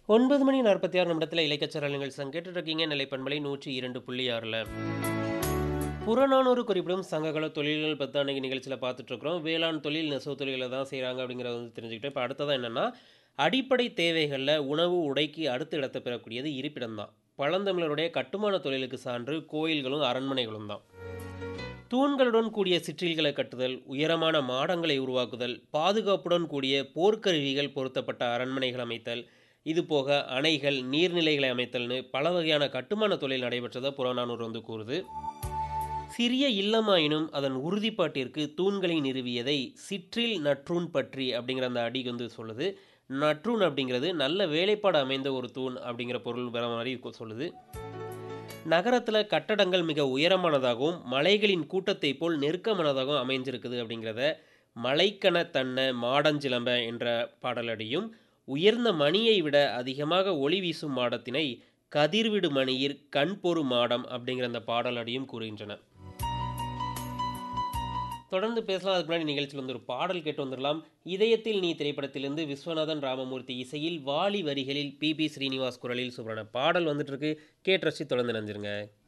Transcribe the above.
ஒன்பது மணி நாற்பத்தி ஆறு நிமிடத்தில் இலக்கச்சரலங்கள் சங்கேட்டு இருக்கீங்க நிலைப்பண்பலை நூற்றி இரண்டு புள்ளி ஆறில் புறநானூறு குறிப்பிடும் சங்ககால தொழில்கள் பற்றி அன்றைக்கி நிகழ்ச்சியில் பார்த்துட்ருக்குறோம் வேளாண் தொழில் நெசவு தொழில்களை தான் செய்கிறாங்க அப்படிங்கிறத வந்து தெரிஞ்சுக்கிட்டோம் இப்போ அடுத்ததாக என்னென்னா அடிப்படை தேவைகளில் உணவு உடைக்கு அடுத்த இடத்தை பெறக்கூடியது இருப்பிடம் தான் பழந்தமிழருடைய கட்டுமான தொழிலுக்கு சான்று கோயில்களும் அரண்மனைகளும் தான் தூண்களுடன் கூடிய சிற்றில்களை கட்டுதல் உயரமான மாடங்களை உருவாக்குதல் பாதுகாப்புடன் கூடிய போர்க்கருவிகள் பொருத்தப்பட்ட அரண்மனைகள் அமைத்தல் இது போக அணைகள் நீர்நிலைகளை அமைத்தல்னு பல வகையான கட்டுமான தொழில் நடைபெற்றதை புறநானூறு வந்து கூறுது சிறிய இல்லமாயினும் அதன் உறுதிப்பாட்டிற்கு தூண்களை நிறுவியதை சிற்றில் நற்றூன் பற்றி அப்படிங்கிற அந்த அடி வந்து சொல்லுது நற்றூன் அப்படிங்கிறது நல்ல வேலைப்பாடு அமைந்த ஒரு தூண் அப்படிங்கிற பொருள் வர மாதிரி கொ- சொல்லுது நகரத்தில் கட்டடங்கள் மிக உயரமானதாகவும் மலைகளின் கூட்டத்தை போல் நெருக்கமானதாகவும் அமைஞ்சிருக்குது அப்படிங்கிறத மலைக்கண தன்ன மாடஞ்சிலம்ப என்ற பாடலடியும் உயர்ந்த மணியை விட அதிகமாக ஒளி வீசும் மாடத்தினை கதிர்விடு மணியிற் கண்பொரு மாடம் அப்படிங்கிற அந்த பாடலடியும் கூறுகின்றன தொடர்ந்து பேசலாம் அதுக்கு முன்னாடி நிகழ்ச்சியில் வந்து ஒரு பாடல் கேட்டு வந்துடலாம் இதயத்தில் நீ திரைப்படத்திலிருந்து விஸ்வநாதன் ராமமூர்த்தி இசையில் வாலி வரிகளில் பி பி ஸ்ரீனிவாஸ் குரலில் சுப்ரண பாடல் வந்துட்டு இருக்கு கேட்டு ரசி தொடர்ந்து நினைஞ்சிருங்க